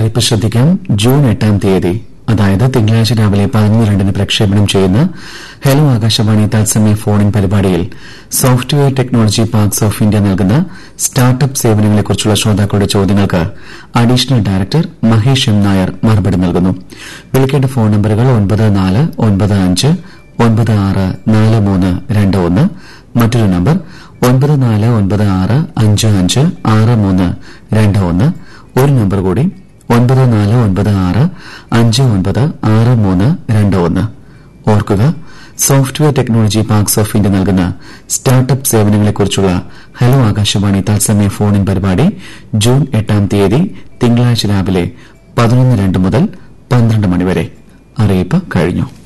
അറിയിപ്പ് ശ്രദ്ധിക്കാം ജൂൺ എട്ടാം തീയതി അതായത് തിങ്കളാഴ്ച രാവിലെ പതിനൊന്ന് രണ്ടിന് പ്രക്ഷേപണം ചെയ്യുന്ന ഹലോ ആകാശവാണി തത്സമയ ഫോണിൻ പരിപാടിയിൽ software technology parks of India നൽകുന്ന സ്റ്റാർട്ടപ്പ് സേവനങ്ങളെക്കുറിച്ചുള്ള ശ്രോതാക്കളുടെ ചോദ്യങ്ങൾക്ക് additional director Mahesh M Nair മറുപടി നൽകുന്നു വിളിക്കേണ്ട ഫോൺ നമ്പറുകൾ ഒൻപത് നാല് ഒൻപത് അഞ്ച് ഒൻപത് ആറ് നാല് മൂന്ന് രണ്ട് ഒന്ന് മറ്റൊരു നമ്പർ ഒൻപത് നാല് ഒൻപത് ആറ് അഞ്ച് അഞ്ച് ആറ് മൂന്ന് രണ്ട് ഒന്ന് ഒരു നമ്പർ കൂടി ഒൻപത് നാല് ഒൻപത് ആറ് അഞ്ച് ഒൻപത് ആറ് മൂന്ന് രണ്ട് ഒന്ന് ഓർക്കുക software technology parks of India നൽകുന്ന സ്റ്റാർട്ടപ്പ് സേവനങ്ങളെക്കുറിച്ചുള്ള ഹലോ ആകാശവാണി തത്സമയ ഫോണിൻ പരിപാടി ജൂൺ എട്ടാം തീയതി തിങ്കളാഴ്ച രാവിലെ പതിനൊന്ന് രണ്ട് മുതൽ പന്ത്രണ്ട് മണിവരെ അറിയിപ്പ് കഴിഞ്ഞു